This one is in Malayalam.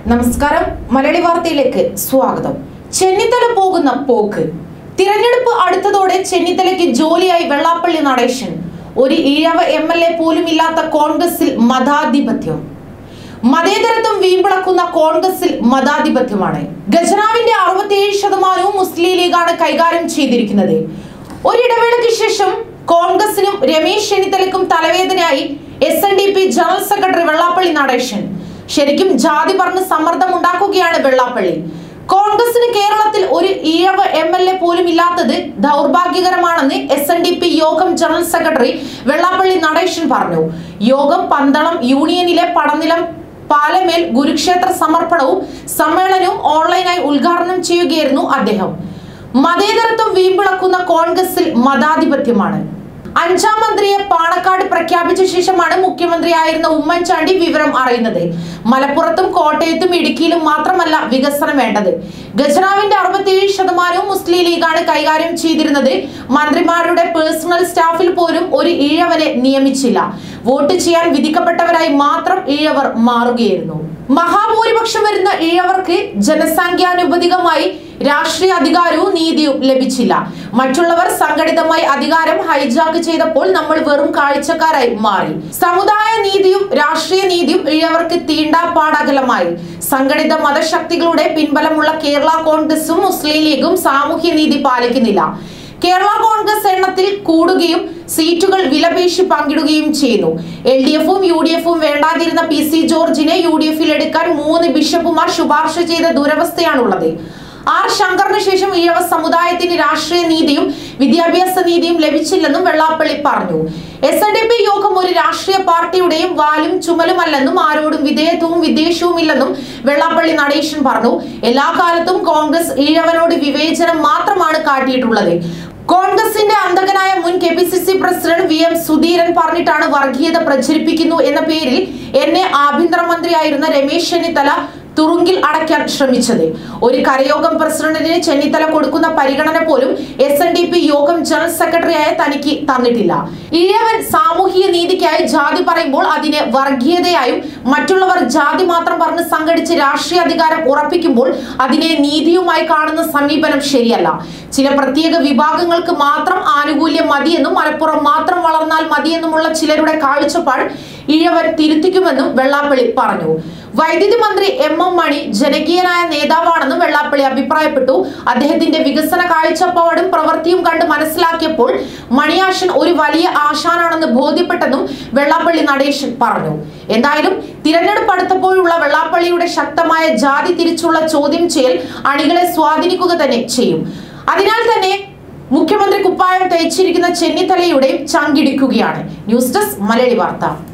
നമസ്കാരം മലയാളി വാർത്തയിലേക്ക് സ്വാഗതം ചെന്നിത്തല പോകുന്ന പോക്ക് തിരഞ്ഞെടുപ്പ് അടുത്തതോടെ ചെന്നിത്തലയ്ക്ക് ജോലിയായി വെള്ളാപ്പള്ളി നടേശൻ ഒരു ഈഴവ എം എൽ എ പോലും ഇല്ലാത്ത കോൺഗ്രസിൽ മതാധിപത്യം മതേതരത്വം വീമ്പിളക്കുന്ന കോൺഗ്രസിൽ മതാധിപത്യമാണ് ഖജനാവിന്റെ അറുപത്തിയേഴ് ശതമാനവും മുസ്ലിം ലീഗാണ് കൈകാര്യം ചെയ്തിരിക്കുന്നത് ഒരിടവേളയ്ക്ക് ശേഷം കോൺഗ്രസിനും രമേശ് ചെന്നിത്തലയ്ക്കും തലവേദനയായി S N D P general secretary Vellappally Natesan ശരിക്കും ജാതി പറഞ്ഞ് സമ്മർദ്ദം ഉണ്ടാക്കുകയാണ് വെള്ളാപ്പള്ളി കോൺഗ്രസിന് കേരളത്തിൽ ഒരു ഈഴവ് എം എൽ എ പോലും ഇല്ലാത്തത് ദൗർഭാഗ്യകരമാണെന്ന് S N D P Yogam general secretary Vellappally Natesan പറഞ്ഞു യോഗം പന്തളം യൂണിയനിലെ പടനിലം പാലമേൽ കുരുക്ഷേത്ര സമർപ്പണവും സമ്മേളനവും ഓൺലൈനായി ഉദ്ഘാടനം ചെയ്യുകയായിരുന്നു അദ്ദേഹം മതേതരത്വം വീമ്പിളക്കുന്ന കോൺഗ്രസിൽ മതാധിപത്യമാണ് അഞ്ചാം മന്ത്രിയെ പാണക്കാട് പ്രഖ്യാപിച്ച ശേഷമാണ് മുഖ്യമന്ത്രിയായിരുന്ന ഉമ്മൻചാണ്ടി വിവരം അറിയുന്നത് മലപ്പുറത്തും കോട്ടയത്തും ഇടുക്കിയിലും മാത്രമല്ല വികസനം വേണ്ടത് ഖജനാവിന്റെ അറുപത്തിയേഴ് ശതമാനവും മുസ്ലിം ലീഗാണ് കൈകാര്യം ചെയ്തിരുന്നത് മന്ത്രിമാരുടെ പേഴ്സണൽ സ്റ്റാഫിൽ പോലും ഒരു ഈഴവരെ നിയമിച്ചില്ല വോട്ട് ചെയ്യാൻ വിധിക്കപ്പെട്ടവരായി മാത്രം ഈഴവർ മാറുകയായിരുന്നു മഹാഭൂരിപക്ഷം വരുന്ന ഈഴവർക്ക് ജനസംഖ്യാനുപതികമായി രാഷ്ട്രീയ അധികാരവും നീതിയും ലഭിച്ചില്ല മറ്റുള്ളവർ സംഘടിതമായി അധികാരം ഹൈജാക്ക് ചെയ്തപ്പോൾ നമ്മൾ വെറും കാഴ്ചക്കാരായി മാറി സമുദായ നീതിയും രാഷ്ട്രീയ നീതിയും ഈഴവർക്ക് തീണ്ടാപ്പാടകലമായി സംഘടിത മതശക്തികളുടെ പിൻബലമുള്ള കേരള കോൺഗ്രസും മുസ്ലിം ലീഗും സാമൂഹ്യ നീതി പാലിക്കുന്നില്ല കേരള കോൺഗ്രസ് എണ്ണത്തിൽ കൂടുകയും സീറ്റുകൾ വിലപേശി പങ്കിടുകയും ചെയ്യുന്നു എൽ ഡി എഫും യു ഡി എഫും വേണ്ടാതിരുന്ന പി സി ജോർജിനെ യു ഡി എഫിൽ എടുക്കാൻ മൂന്ന് ബിഷപ്പുമാർ ശുപാർശ ചെയ്ത ദുരവസ്ഥയാണുള്ളത് ആർ ശങ്കറിന് ശേഷം ഈഴവ സമുദായത്തിന് രാഷ്ട്രീയ നീതിയും വിദ്യാഭ്യാസ നീതിയും ലഭിച്ചില്ലെന്നും വെള്ളാപ്പള്ളി പറഞ്ഞു എസ് എൻ ഡി പി യോഗം ഒരു രാഷ്ട്രീയ പാർട്ടിയുടെയും വാലും ചുമലുമല്ലെന്നും ആരോടും വിധേയത്വവും വിദ്വേഷവും ഇല്ലെന്നും വെള്ളാപ്പള്ളി നടേശൻ പറഞ്ഞു എല്ലാ കാലത്തും കോൺഗ്രസ് ഈഴവനോട് വിവേചനം മാത്രമാണ് കാട്ടിയിട്ടുള്ളത് കോൺഗ്രസിന്റെ അന്തകനായ മുൻ K P C C president V M Sudheeran പറഞ്ഞിട്ടാണ് വർഗീയത പ്രചരിപ്പിക്കുന്നു എന്ന പേരിൽ എന്നെ ആഭ്യന്തരമന്ത്രിയായിരുന്ന രമേശ് ചെന്നിത്തല തുറുങ്കിൽ അടയ്ക്കാൻ ശ്രമിച്ചത് ഒരു കരയോഗം പ്രസിഡന്റിന് ചെന്നിത്തല കൊടുക്കുന്ന പരിഗണന പോലും S N D P Yogam general സെക്രട്ടറിയായ തനിക്ക് തന്നിട്ടില്ല ഈഴവൻ സാമൂഹിക നീതിക്കായി ജാതി പറയുമ്പോൾ അതിനെ വർഗീയതയായും മറ്റുള്ളവർ ജാതി മാത്രം പറഞ്ഞ് സംഘടിച്ച് രാഷ്ട്രീയ അധികാരം ഉറപ്പിക്കുമ്പോൾ അതിനെ നീതിയുമായി കാണുന്ന സമീപനം ശരിയല്ല ചില പ്രത്യേക വിഭാഗങ്ങൾക്ക് മാത്രം ആനുകൂല്യം മതിയെന്നും മലപ്പുറം മാത്രം വളർന്നാൽ മതിയെന്നുമുള്ള ചിലരുടെ കാഴ്ചപ്പാട് ഈഴവൻ തിരുത്തിക്കുമെന്നും വെള്ളാപ്പള്ളി പറഞ്ഞു വൈദ്യുതി മന്ത്രി എം എം മണി ജനകീയനായ നേതാവാണെന്നും വെള്ളാപ്പള്ളി അഭിപ്രായപ്പെട്ടു അദ്ദേഹത്തിന്റെ വികസന കാഴ്ചപ്പാടും പ്രവൃത്തിയും കണ്ട് മനസ്സിലാക്കിയപ്പോൾ മണിയാശൻ ഒരു വലിയ ആശാനാണെന്ന് ബോധ്യപ്പെട്ടെന്നും വെള്ളാപ്പള്ളി നടേശൻ പറഞ്ഞു എന്തായാലും തിരഞ്ഞെടുപ്പ് അടുത്തപ്പോഴുള്ള വെള്ളാപ്പള്ളിയുടെ ശക്തമായ ജാതി തിരിച്ചുള്ള ചോദ്യം ചെയ്യൽ അണികളെ സ്വാധീനിക്കുക തന്നെ ചെയ്യും അതിനാൽ തന്നെ മുഖ്യമന്ത്രി കുപ്പായം തയ്ച്ചിരിക്കുന്ന ചെന്നിത്തലയുടെയും ചങ്കിടിക്കുകയാണ് ന്യൂസ് ഡെസ്ക് മലയാളി വാർത്ത